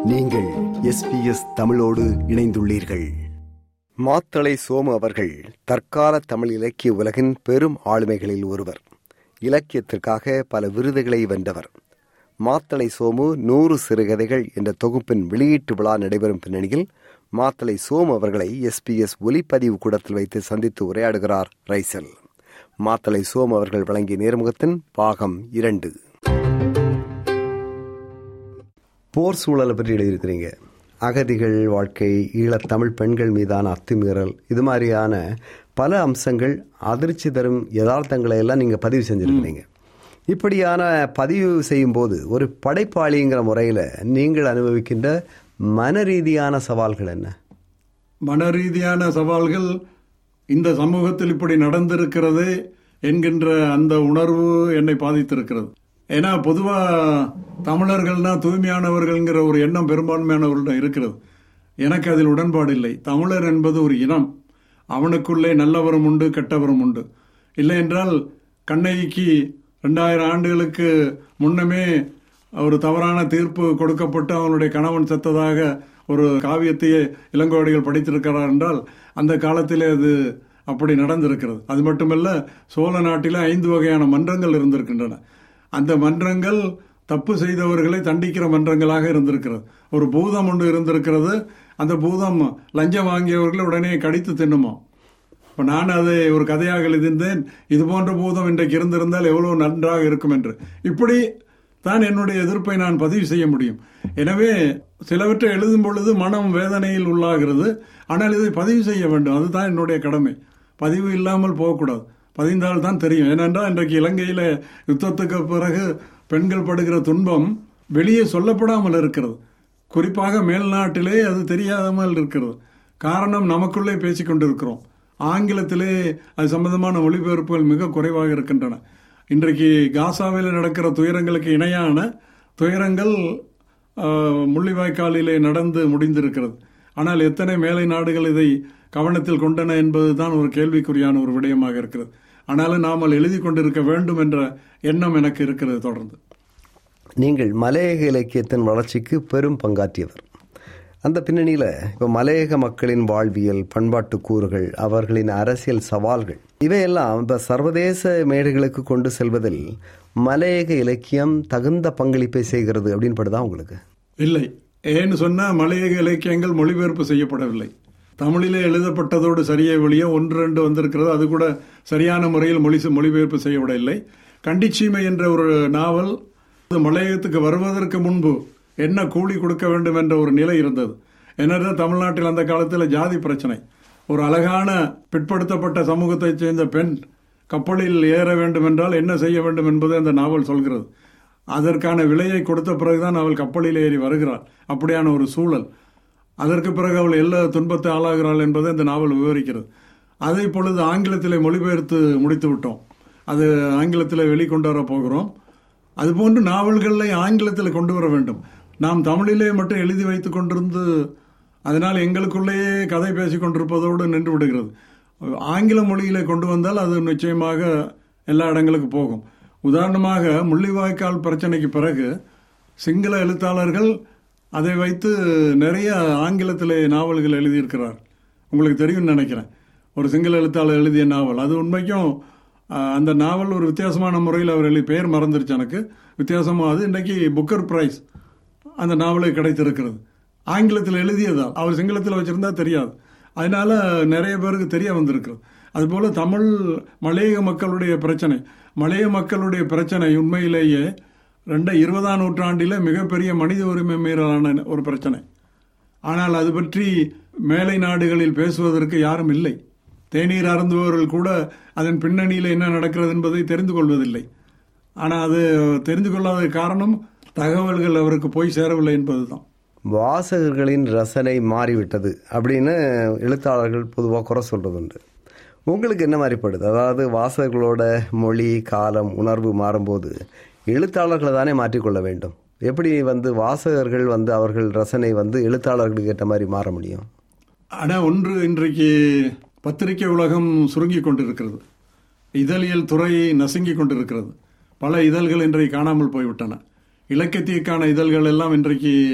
நீங்கள் எஸ்பிஎஸ் தமிழோடு இணைந்துள்ளீர்கள் மாத்தளை சோமு அவர்கள் தற்கால தமிழ் இலக்கிய உலகின் பெரும் ஆளுமைகளில் ஒருவர் இலக்கியத்திற்காக பல விருதுகளை வென்றவர் மாத்தளை சோமு நூறு சிறுகதைகள் என்ற தொகுப்பின் வெளியீட்டு விழா நடைபெறும் பின்னணியில் மாத்தளை சோமு அவர்களை எஸ்பிஎஸ் ஒலிப்பதிவு கூடத்தில் வைத்து சந்தித்து உரையாடுகிறார் ரைசல் மாத்தளை சோமு அவர்கள் வழங்கிய நேர்முகத்தின் பாகம் இரண்டு போர் சூழலை பற்றி எழுதியிருக்கிறீங்க அகதிகள் வாழ்க்கை ஈழத்தமிழ் பெண்கள் மீதான அத்துமீறல் இது மாதிரியான பல அம்சங்கள் அதிர்ச்சி தரும் யதார்த்தங்களை எல்லாம் நீங்கள் பதிவு செஞ்சுருக்கிறீங்க இப்படியான பதிவு செய்யும்போது ஒரு படைப்பாளிங்கிற முறையில் நீங்கள் அனுபவிக்கின்ற மன ரீதியான சவால்கள் என்ன மன ரீதியான சவால்கள் இந்த சமூகத்தில் இப்படி நடந்திருக்கிறது என்கின்ற அந்த உணர்வு என்னை பாதித்திருக்கிறது ஏன்னா பொதுவா தமிழர்கள்னா தூய்மையானவர்கள்ங்கிற ஒரு எண்ணம் பெரும்பான்மையானவர்களிடம் இருக்கிறது எனக்கு அதில் உடன்பாடு இல்லை தமிழர் என்பது ஒரு இனம் அவனுக்குள்ளே நல்லவரும் உண்டு கெட்டவரும் உண்டு இல்லை என்றால் கண்ணகிக்கு ரெண்டாயிரம் ஆண்டுகளுக்கு முன்னமே ஒரு தவறான தீர்ப்பு கொடுக்கப்பட்டு அவனுடைய கணவன் செத்ததாக ஒரு காவியத்தையே இளங்கோவடிகள் படித்திருக்கிறார் என்றால் அந்த காலத்திலே அது அப்படி நடந்திருக்கிறது அது மட்டுமல்ல சோழ நாட்டில் ஐந்து வகையான மன்றங்கள் இருந்திருக்கின்றன அந்த மன்றங்கள் தப்பு செய்தவர்களை தண்டிக்கிற மன்றங்களாக இருந்திருக்கிறது ஒரு பூதம் ஒன்று இருந்திருக்கிறது அந்த பூதம் லஞ்சம் வாங்கியவர்களை உடனே கடித்து தின்னுமா இப்போ நான் அதை ஒரு கதையாக எழுதியிருந்தேன் இது போன்ற பூதம் இன்றைக்கு இருந்திருந்தால் எவ்வளவு நன்றாக இருக்கும் என்று இப்படி தான் என்னுடைய எதிர்ப்பை நான் பதிவு செய்ய முடியும் எனவே சிலவற்றை எழுதும் பொழுது மனம் வேதனையில் உள்ளாகிறது ஆனால் இதை பதிவு செய்ய வேண்டும் அதுதான் என்னுடைய கடமை பதிவு இல்லாமல் போகக்கூடாது பதிந்தால் தான் தெரியும் ஏனென்றால் இன்றைக்கு இலங்கையில் யுத்தத்துக்கு பிறகு பெண்கள் படுகிற துன்பம் வெளியே சொல்லப்படாமல் இருக்கிறது குறிப்பாக மேல்நாட்டிலே அது தெரியாமல் இருக்கிறது காரணம் நமக்குள்ளே பேசிக்கொண்டிருக்கிறோம் ஆங்கிலத்திலே அது சம்பந்தமான மொழிபெயர்ப்புகள் மிக குறைவாக இருக்கின்றன இன்றைக்கு காசாவில் நடக்கிற துயரங்களுக்கு இணையான துயரங்கள் முள்ளிவாய்க்காலிலே நடந்து முடிந்திருக்கிறது ஆனால் எத்தனை மேலை நாடுகள் இதை கவனத்தில் கொண்டன என்பதுதான் ஒரு கேள்விக்குறியான ஒரு விடயமாக இருக்கிறது ஆனாலும் நாமல் எழுதி கொண்டிருக்க வேண்டும் என்ற எண்ணம் எனக்கு இருக்கிறது தொடர்ந்து நீங்கள் மலையக இலக்கியத்தின் வளர்ச்சிக்கு பெரும் பங்காற்றியவர் அந்த பின்னணியில் இப்போ மலையக மக்களின் வாழ்வியல் பண்பாட்டு கூறுகள் அவர்களின் அரசியல் சவால்கள் இவையெல்லாம் இப்போ சர்வதேச மேடைகளுக்கு கொண்டு செல்வதில் மலையக இலக்கியம் தகுந்த பங்களிப்பை செய்கிறது அப்படின்னு படுதா உங்களுக்கு இல்லை ஏன்னு சொன்னால் மலையக இலக்கியங்கள் மொழிபெயர்ப்பு செய்யப்படவில்லை தமிழிலே எழுதப்பட்டதோடு சரியே வழியே ஒன்று ரெண்டு வந்திருக்கிறது அது கூட சரியான முறையில் மொழி மொழிபெயர்ப்பு செய்யப்படவில்லை கண்டிச்சீமை என்ற ஒரு நாவல் மலையகத்துக்கு வருவதற்கு முன்பு என்ன கூலி கொடுக்க வேண்டும் என்ற ஒரு நிலை இருந்தது என்னதான் தமிழ்நாட்டில் அந்த காலத்தில் ஜாதி பிரச்சனை ஒரு அழகான பிற்படுத்தப்பட்ட சமூகத்தைச் சேர்ந்த பெண் கப்பலில் ஏற வேண்டும் என்றால் என்ன செய்ய வேண்டும் என்பதை அந்த நாவல் சொல்கிறது அதற்கான விலையை கொடுத்த பிறகுதான் அவள் கப்பலில் ஏறி வருகிறாள் அப்படியான ஒரு சூழல் அதற்கு பிறகு அவள் எல்லா துன்பத்தை ஆளாகிறாள் என்பதை இந்த நாவல் விவரிக்கிறது அதை பொழுது ஆங்கிலத்திலே மொழிபெயர்த்து முடித்து விட்டோம் அது ஆங்கிலத்தில் வெளிக்கொண்டு வர போகிறோம் அதுபோன்று நாவல்களை ஆங்கிலத்தில் கொண்டு வர வேண்டும் நாம் தமிழிலே மட்டும் எழுதி வைத்துக் கொண்டிருந்து அதனால் எங்களுக்குள்ளேயே கதை பேசி கொண்டிருப்பதோடு நின்று விடுகிறது ஆங்கில மொழியிலே கொண்டு வந்தால் அது நிச்சயமாக எல்லா இடங்களுக்கு போகும் உதாரணமாக முள்ளிவாய்க்கால் பிரச்சனைக்கு பிறகு சிங்கள எழுத்தாளர்கள் அதை வைத்து நிறைய ஆங்கிலத்திலே நாவல்கள் எழுதியிருக்கிறார் உங்களுக்கு தெரியும்னு நினைக்கிறேன் ஒரு சிங்கள எழுத்தாளர் எழுதிய நாவல் அது உண்மைக்கும் அந்த நாவல் ஒரு வித்தியாசமான முறையில் அவர் எழுதி பெயர் மறந்துருச்சு எனக்கு வித்தியாசமாக அது இன்றைக்கி புக்கர் பிரைஸ் அந்த நாவலுக்கு கிடைத்திருக்கிறது ஆங்கிலத்தில் எழுதியதால் அவர் சிங்களத்தில் வச்சிருந்தா தெரியாது அதனால நிறைய பேருக்கு தெரிய வந்திருக்கிறது அதுபோல தமிழ் மலையக மக்களுடைய பிரச்சனை மலைய மக்களுடைய பிரச்சனை உண்மையிலேயே ரெண்ட இருபதாம் நூற்றாண்டில் மிகப்பெரிய மனித உரிமை மீறலான ஒரு பிரச்சனை ஆனால் அது பற்றி மேலை நாடுகளில் பேசுவதற்கு யாரும் இல்லை தேநீர் அருந்துபவர்கள் கூட அதன் பின்னணியில் என்ன நடக்கிறது என்பதை தெரிந்து கொள்வதில்லை ஆனால் அது தெரிந்து கொள்ளாத காரணம் தகவல்கள் அவருக்கு போய் சேரவில்லை என்பதுதான் வாசகர்களின் ரசனை மாறிவிட்டது அப்படின்னு எழுத்தாளர்கள் பொதுவாக குறை சொல்றது உண்டு உங்களுக்கு என்ன மாதிரிப்படுது அதாவது வாசகர்களோட மொழி காலம் உணர்வு மாறும்போது எழுத்தாளர்களை தானே மாற்றிக்கொள்ள வேண்டும் எப்படி வந்து வாசகர்கள் வந்து அவர்கள் ரசனை வந்து எழுத்தாளர்களுக்கு ஏற்ற மாதிரி மாற முடியும் ஆனால் ஒன்று இன்றைக்கு பத்திரிகை உலகம் சுருங்கி கொண்டிருக்கிறது இதழியல் துறை நசுங்கி கொண்டிருக்கிறது பல இதழ்கள் இன்றைக்கு காணாமல் போய்விட்டன இலக்கியத்திற்கான இதழ்கள் எல்லாம் இன்றைக்கு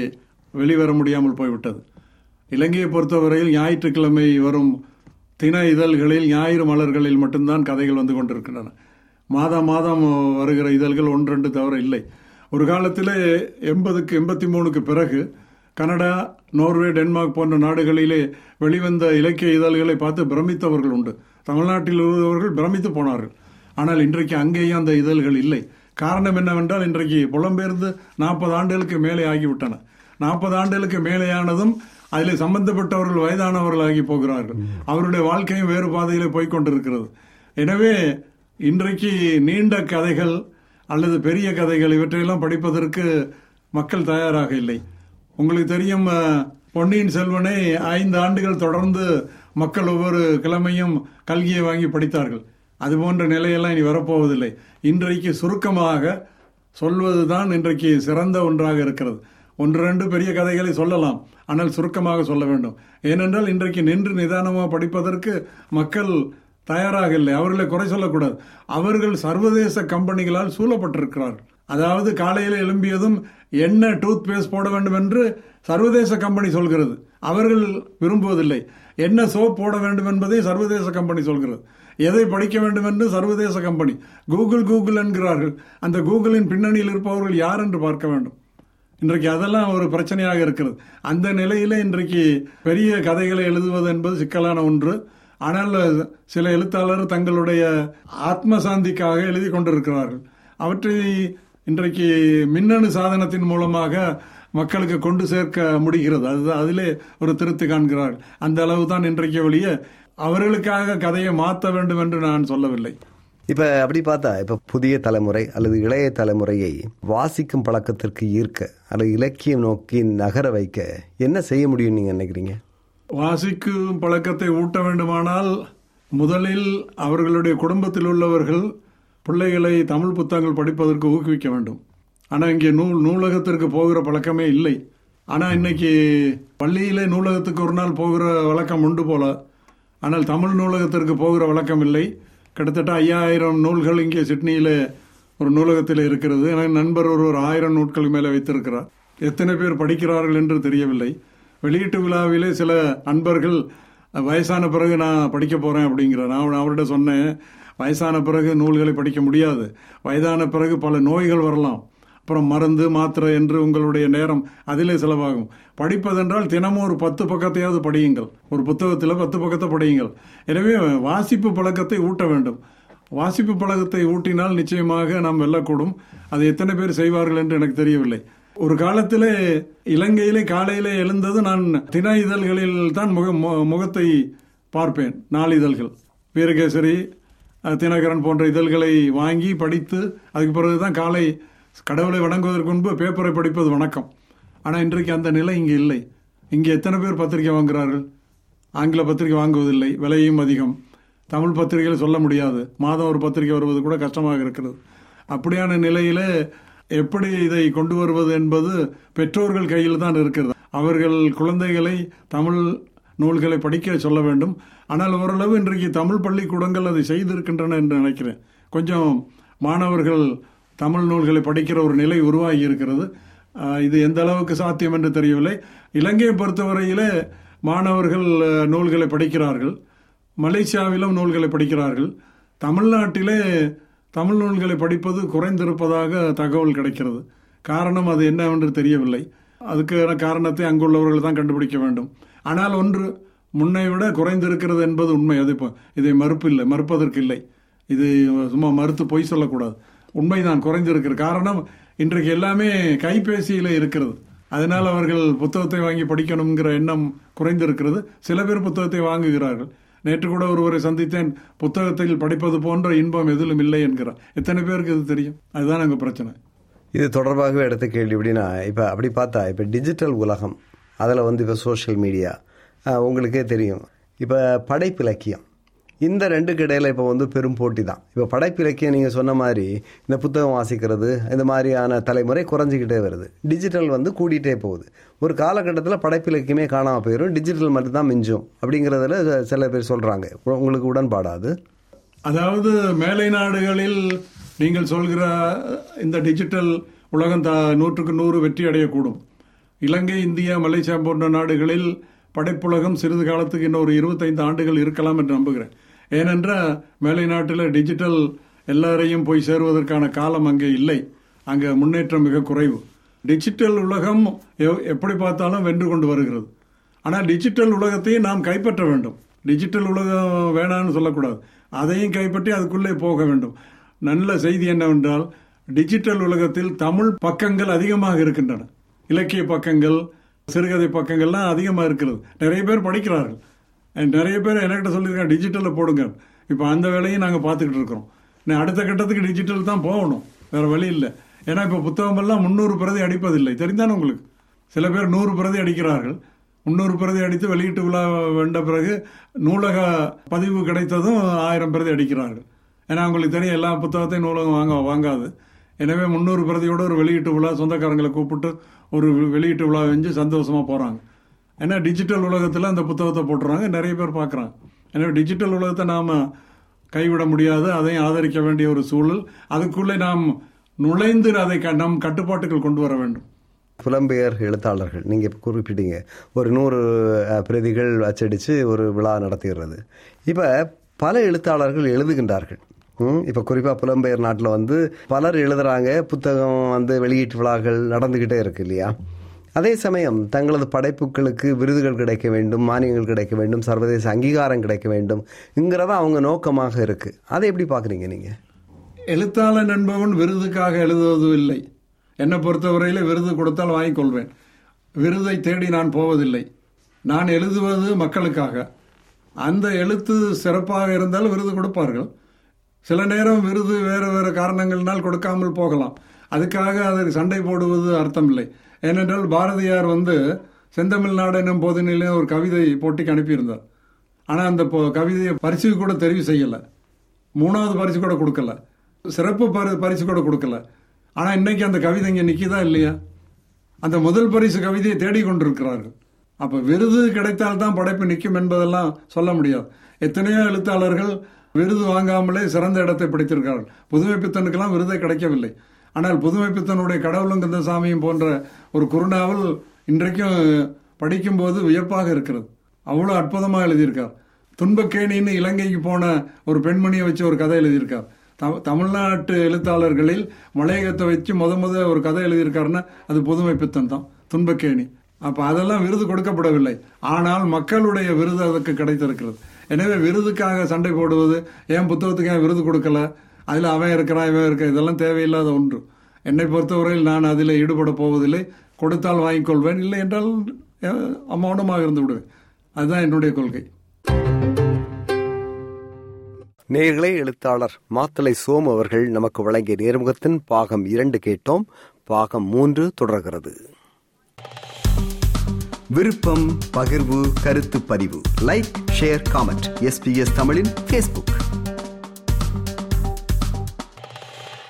வெளிவர முடியாமல் போய்விட்டது இலங்கையை பொறுத்தவரையில் ஞாயிற்றுக்கிழமை வரும் தின இதழ்களில் ஞாயிறு மலர்களில் மட்டும்தான் கதைகள் வந்து கொண்டிருக்கின்றன மாதம் மாதம் வருகிற இதழ்கள் ஒன்றெண்டு தவிர இல்லை ஒரு காலத்தில் எண்பதுக்கு எண்பத்தி மூணுக்கு பிறகு கனடா நோர்வே டென்மார்க் போன்ற நாடுகளிலே வெளிவந்த இலக்கிய இதழ்களை பார்த்து பிரமித்தவர்கள் உண்டு தமிழ்நாட்டில் உள்ளவர்கள் பிரமித்து போனார்கள் ஆனால் இன்றைக்கு அங்கேயும் அந்த இதழ்கள் இல்லை காரணம் என்னவென்றால் இன்றைக்கு புலம்பெயர்ந்து நாற்பது ஆண்டுகளுக்கு மேலே ஆகிவிட்டன நாற்பது ஆண்டுகளுக்கு மேலேயானதும் அதில் சம்பந்தப்பட்டவர்கள் வயதானவர்களாகி போகிறார்கள் அவருடைய வாழ்க்கையும் வேறு பாதையிலே போய்கொண்டிருக்கிறது எனவே இன்றைக்கு நீண்ட கதைகள் அல்லது பெரிய கதைகள் இவற்றையெல்லாம் படிப்பதற்கு மக்கள் தயாராக இல்லை உங்களுக்கு தெரியும் பொன்னியின் செல்வனை ஐந்து ஆண்டுகள் தொடர்ந்து மக்கள் ஒவ்வொரு கிழமையும் கல்கியை வாங்கி படித்தார்கள் அது போன்ற நிலையெல்லாம் இனி வரப்போவதில்லை இன்றைக்கு சுருக்கமாக சொல்வதுதான் இன்றைக்கு சிறந்த ஒன்றாக இருக்கிறது ஒன்று ரெண்டு பெரிய கதைகளை சொல்லலாம் ஆனால் சுருக்கமாக சொல்ல வேண்டும் ஏனென்றால் இன்றைக்கு நின்று நிதானமாக படிப்பதற்கு மக்கள் தயாராக இல்லை அவர்களை குறை சொல்லக்கூடாது அவர்கள் சர்வதேச கம்பெனிகளால் சூழப்பட்டிருக்கிறார்கள் அதாவது காலையில் எழும்பியதும் என்ன டூத் பேஸ்ட் போட வேண்டும் என்று சர்வதேச கம்பெனி சொல்கிறது அவர்கள் விரும்புவதில்லை என்ன சோப் போட வேண்டும் என்பதை சர்வதேச கம்பெனி சொல்கிறது எதை படிக்க வேண்டும் என்று சர்வதேச கம்பெனி கூகுள் கூகுள் என்கிறார்கள் அந்த கூகுளின் பின்னணியில் இருப்பவர்கள் யார் என்று பார்க்க வேண்டும் இன்றைக்கு அதெல்லாம் ஒரு பிரச்சனையாக இருக்கிறது அந்த நிலையில இன்றைக்கு பெரிய கதைகளை எழுதுவது என்பது சிக்கலான ஒன்று ஆனால் சில எழுத்தாளர் தங்களுடைய ஆத்ம சாந்திக்காக எழுதி கொண்டிருக்கிறார்கள் அவற்றை இன்றைக்கு மின்னணு சாதனத்தின் மூலமாக மக்களுக்கு கொண்டு சேர்க்க முடிகிறது அதுதான் அதிலே ஒரு திருப்தி காண்கிறார்கள் அந்த அளவு தான் இன்றைக்கு வழிய அவர்களுக்காக கதையை மாற்ற வேண்டும் என்று நான் சொல்லவில்லை இப்ப அப்படி பார்த்தா இப்ப புதிய தலைமுறை அல்லது இளைய தலைமுறையை வாசிக்கும் பழக்கத்திற்கு ஈர்க்க அல்லது இலக்கியம் நோக்கி நகர வைக்க என்ன செய்ய முடியும் நீங்க நினைக்கிறீங்க வாசிக்கும் பழக்கத்தை ஊட்ட வேண்டுமானால் முதலில் அவர்களுடைய குடும்பத்தில் உள்ளவர்கள் பிள்ளைகளை தமிழ் புத்தகங்கள் படிப்பதற்கு ஊக்குவிக்க வேண்டும் ஆனால் இங்கே நூல் நூலகத்திற்கு போகிற பழக்கமே இல்லை ஆனால் இன்னைக்கு பள்ளியிலே நூலகத்துக்கு ஒரு நாள் போகிற வழக்கம் உண்டு போல ஆனால் தமிழ் நூலகத்திற்கு போகிற வழக்கம் இல்லை கிட்டத்தட்ட ஐயாயிரம் நூல்கள் இங்கே சிட்னியில் ஒரு நூலகத்தில் இருக்கிறது எனக்கு நண்பர் ஒரு ஒரு ஆயிரம் நூட்களுக்கு மேலே வைத்திருக்கிறார் எத்தனை பேர் படிக்கிறார்கள் என்று தெரியவில்லை வெளியீட்டு விழாவிலே சில நண்பர்கள் வயசான பிறகு நான் படிக்க போகிறேன் அப்படிங்கிறார் நான் அவர்கிட்ட சொன்னேன் வயசான பிறகு நூல்களை படிக்க முடியாது வயதான பிறகு பல நோய்கள் வரலாம் அப்புறம் மருந்து மாத்திரை என்று உங்களுடைய நேரம் அதிலே செலவாகும் படிப்பதென்றால் தினமும் ஒரு பத்து பக்கத்தையாவது படியுங்கள் ஒரு புத்தகத்தில் பத்து பக்கத்தை படியுங்கள் எனவே வாசிப்பு பழக்கத்தை ஊட்ட வேண்டும் வாசிப்பு பழக்கத்தை ஊட்டினால் நிச்சயமாக நாம் வெல்லக்கூடும் அது எத்தனை பேர் செய்வார்கள் என்று எனக்கு தெரியவில்லை ஒரு காலத்திலே இலங்கையிலே காலையிலே எழுந்தது நான் தின இதழ்களில் தான் முக முகத்தை பார்ப்பேன் நாளிதழ்கள் வீரகேசரி தினகரன் போன்ற இதழ்களை வாங்கி படித்து அதுக்கு பிறகுதான் காலை கடவுளை வணங்குவதற்கு முன்பு பேப்பரை படிப்பது வணக்கம் ஆனால் இன்றைக்கு அந்த நிலை இங்கே இல்லை இங்கே எத்தனை பேர் பத்திரிகை வாங்குகிறார்கள் ஆங்கில பத்திரிகை வாங்குவதில்லை விலையும் அதிகம் தமிழ் பத்திரிகைகள் சொல்ல முடியாது மாதம் ஒரு பத்திரிகை வருவது கூட கஷ்டமாக இருக்கிறது அப்படியான நிலையில எப்படி இதை கொண்டு வருவது என்பது பெற்றோர்கள் கையில் தான் இருக்கிறது அவர்கள் குழந்தைகளை தமிழ் நூல்களை படிக்க சொல்ல வேண்டும் ஆனால் ஓரளவு இன்றைக்கு தமிழ் பள்ளிக்கூடங்கள் அதை செய்திருக்கின்றன என்று நினைக்கிறேன் கொஞ்சம் மாணவர்கள் தமிழ் நூல்களை படிக்கிற ஒரு நிலை உருவாகி இருக்கிறது இது எந்த அளவுக்கு சாத்தியம் என்று தெரியவில்லை இலங்கையை பொறுத்தவரையிலே மாணவர்கள் நூல்களை படிக்கிறார்கள் மலேசியாவிலும் நூல்களை படிக்கிறார்கள் தமிழ்நாட்டிலே தமிழ் நூல்களை படிப்பது குறைந்திருப்பதாக தகவல் கிடைக்கிறது காரணம் அது என்னவென்று தெரியவில்லை அதுக்கான காரணத்தை அங்குள்ளவர்கள் தான் கண்டுபிடிக்க வேண்டும் ஆனால் ஒன்று முன்னை விட குறைந்திருக்கிறது என்பது உண்மை அது இப்போ இதை மறுப்பு இல்லை மறுப்பதற்கு இல்லை இது சும்மா மறுத்து பொய் சொல்லக்கூடாது உண்மைதான் குறைந்திருக்கிற காரணம் இன்றைக்கு எல்லாமே கைபேசியில் இருக்கிறது அதனால் அவர்கள் புத்தகத்தை வாங்கி படிக்கணுங்கிற எண்ணம் குறைந்திருக்கிறது சில பேர் புத்தகத்தை வாங்குகிறார்கள் நேற்று கூட ஒருவரை சந்தித்தேன் புத்தகத்தில் படிப்பது போன்ற இன்பம் எதிலும் இல்லை என்கிறார் எத்தனை பேருக்கு இது தெரியும் அதுதான் அங்கே பிரச்சனை இது தொடர்பாகவே எடுத்த கேள்வி எப்படின்னா இப்போ அப்படி பார்த்தா இப்போ டிஜிட்டல் உலகம் அதில் வந்து இப்போ சோஷியல் மீடியா உங்களுக்கே தெரியும் இப்போ படைப்பிலக்கியம் இந்த ரெண்டுக்கு இடையில இப்போ வந்து பெரும் போட்டி தான் இப்போ படைப்பிலக்கியம் நீங்கள் சொன்ன மாதிரி இந்த புத்தகம் வாசிக்கிறது இந்த மாதிரியான தலைமுறை குறைஞ்சிக்கிட்டே வருது டிஜிட்டல் வந்து கூடிட்டே போகுது ஒரு காலகட்டத்தில் படைப்பிலக்கியமே காணாமல் போயிடும் டிஜிட்டல் மட்டும் தான் மிஞ்சும் அப்படிங்கிறதுல சில பேர் சொல்கிறாங்க உங்களுக்கு உடன்பாடாது அதாவது மேலை நாடுகளில் நீங்கள் சொல்கிற இந்த டிஜிட்டல் உலகம் த நூற்றுக்கு நூறு வெற்றி அடையக்கூடும் இலங்கை இந்தியா மலேசியா போன்ற நாடுகளில் படைப்புலகம் சிறிது காலத்துக்கு இன்னொரு இருபத்தைந்து ஆண்டுகள் இருக்கலாம் என்று நம்புகிறேன் ஏனென்றால் மேலை நாட்டில் டிஜிட்டல் எல்லாரையும் போய் சேருவதற்கான காலம் அங்கே இல்லை அங்கே முன்னேற்றம் மிக குறைவு டிஜிட்டல் உலகம் எவ்- எப்படி பார்த்தாலும் வென்று கொண்டு வருகிறது ஆனால் டிஜிட்டல் உலகத்தையும் நாம் கைப்பற்ற வேண்டும் டிஜிட்டல் உலகம் வேணாம்னு சொல்லக்கூடாது அதையும் கைப்பற்றி அதுக்குள்ளே போக வேண்டும் நல்ல செய்தி என்னவென்றால் டிஜிட்டல் உலகத்தில் தமிழ் பக்கங்கள் அதிகமாக இருக்கின்றன இலக்கிய பக்கங்கள் சிறுகதை பக்கங்கள்லாம் அதிகமாக இருக்கிறது நிறைய பேர் படிக்கிறார்கள் And நிறைய பேர் என்கிட்ட சொல்லியிருக்காங்க டிஜிட்டலில் போடுங்க இப்போ அந்த வேலையும் நாங்கள் பார்த்துக்கிட்டு இருக்கிறோம் நான் அடுத்த கட்டத்துக்கு டிஜிட்டல் தான் போகணும் வேற வழி இல்லை ஏன்னா இப்போ புத்தகமெல்லாம் முந்நூறு பிரதி அடிப்பதில்லை தெரிந்தானே உங்களுக்கு சில பேர் நூறு பிரதி அடிக்கிறார்கள் முந்நூறு பிரதி அடித்து வெளியீட்டு விழா வென்ற பிறகு நூலக பதிவு கிடைத்ததும் ஆயிரம் பிரதி அடிக்கிறார்கள் ஏன்னா உங்களுக்கு தெரியும் எல்லா புத்தகத்தையும் நூலகம் வாங்க வாங்காது எனவே முந்நூறு பிரதியோட ஒரு வெளியீட்டு விழா சொந்தக்காரங்களை கூப்பிட்டு ஒரு வெளியீட்டு விழா செஞ்சு சந்தோஷமா போறாங்க ஏன்னா டிஜிட்டல் உலகத்தில் அந்த புத்தகத்தை போட்டுறாங்க நிறைய பேர் பார்க்குறாங்க எனவே டிஜிட்டல் உலகத்தை நாம் கைவிட முடியாது அதையும் ஆதரிக்க வேண்டிய ஒரு சூழல் அதுக்குள்ளே நாம் நுழைந்து அதை க- நம் கட்டுப்பாட்டுக்குள் கொண்டு வர வேண்டும் புலம்பெயர் எழுத்தாளர்கள் நீங்க இப்ப குறிப்பிட்டீங்க ஒரு நூறு அஹ், பிரதிகள் அச்சடிச்சு ஒரு விழா நடத்துகிறது இப்ப பல எழுத்தாளர்கள் எழுதுகின்றார்கள் ம், இப்ப குறிப்பா புலம்பெயர் நாட்டில் வந்து பலர் எழுதுறாங்க புத்தகம் வந்து வெளியீட்டு விழாக்கள் நடந்துகிட்டே இருக்கு இல்லையா அதே சமயம் தங்களது படைப்புகளுக்கு விருதுகள் கிடைக்க வேண்டும் மானியங்கள் கிடைக்க வேண்டும் சர்வதேச அங்கீகாரம் கிடைக்க வேண்டும்ங்கிறத அவங்க நோக்கமாக இருக்கு அதை எப்படி பாக்குறீங்க நீங்க எழுத்தாளன் என்பவன் விருதுக்காக எழுதுவது இல்லை என்னை பொறுத்தவரையில் விருது கொடுத்தால் வாங்கிக் கொள்வேன் விருதை தேடி நான் போவதில்லை நான் எழுதுவது மக்களுக்காக அந்த எழுத்து சிறப்பாக இருந்தால் விருது கொடுப்பார்கள் சில நேரம் விருது வேறு வேறு காரணங்கள்னால் கொடுக்காமல் போகலாம் அதுக்காக அதற்கு சண்டை போடுவது அர்த்தமில்லை ஏனென்றால் பாரதியார் வந்து செந்தமிழ்நாடு என்னும் போதினிலே ஒரு கவிதை போட்டிக்கு அனுப்பியிருந்தார் ஆனால் அந்த பொ- கவிதையை பரிசுக்கு கூட தெரிவு செய்யலை மூணாவது பரிசு கூட கொடுக்கல சிறப்பு பரி- பரிசு கூட கொடுக்கல ஆனா இன்னைக்கு அந்த கவிதை இங்க நிக்குதா இல்லையா அந்த முதல் பரிசு கவிதையை தேடிக் கொண்டிருக்கிறார்கள் அப்ப விருது கிடைத்தால் தான் படைப்பு நிற்கும் என்பதெல்லாம் சொல்ல முடியாது எத்தனையோ எழுத்தாளர்கள் விருது வாங்காமலே சிறந்த இடத்தை பிடித்திருக்கிறார்கள் புதுமை பித்தனுக்கெல்லாம் விருதே கிடைக்கவில்லை ஆனால் புதுமை பித்தனுடைய கடவுளும் கந்தசாமியும் போன்ற ஒரு குறுநாவல் இன்றைக்கும் படிக்கும்போது வியப்பாக இருக்கிறது அவ்வளோ அற்புதமாக எழுதியிருக்கார் துன்பக்கேணின்னு இலங்கைக்கு போன ஒரு பெண்மணியை வச்சு ஒரு கதை எழுதியிருக்கார் த- தமிழ்நாட்டு எழுத்தாளர்களில் மலையகத்தை வச்சு முத முத ஒரு கதை எழுதியிருக்காருன்னா அது புதுமை பித்தன் தான் துன்பக்கேணி அப்ப அதெல்லாம் விருது கொடுக்கப்படவில்லை ஆனால் மக்களுடைய விருது அதற்கு கிடைத்திருக்கிறது எனவே விருதுக்காக சண்டை போடுவது ஏன் புத்தகத்துக்கு ஏன் விருது கொடுக்கல அதுல அவன் இருக்கிறான் இவன் இருக்க இதெல்லாம் தேவையில்லாத ஒன்று என்னை பொறுத்தவரையில் நான் அதில் ஈடுபட போவதில்லை கொடுத்தால் வாங்கிக் கொள்வேன் இல்லை என்றால் அஹ், மௌனமாக இருந்து விடுவேன் அதுதான் என்னுடைய கொள்கை நேயர்களே எழுத்தாளர் மாத்தலை சோமு அவர்கள் நமக்கு வழங்கிய நேர்முகத்தின் பாகம் இரண்டு கேட்டோம் பாகம் மூன்று தொடர்கிறது விருப்பம் பகிர்வு கருத்து பதிவு லைக் ஷேர் காமெண்ட் எஸ்பிஎஸ் தமிழின் ஃபேஸ்புக்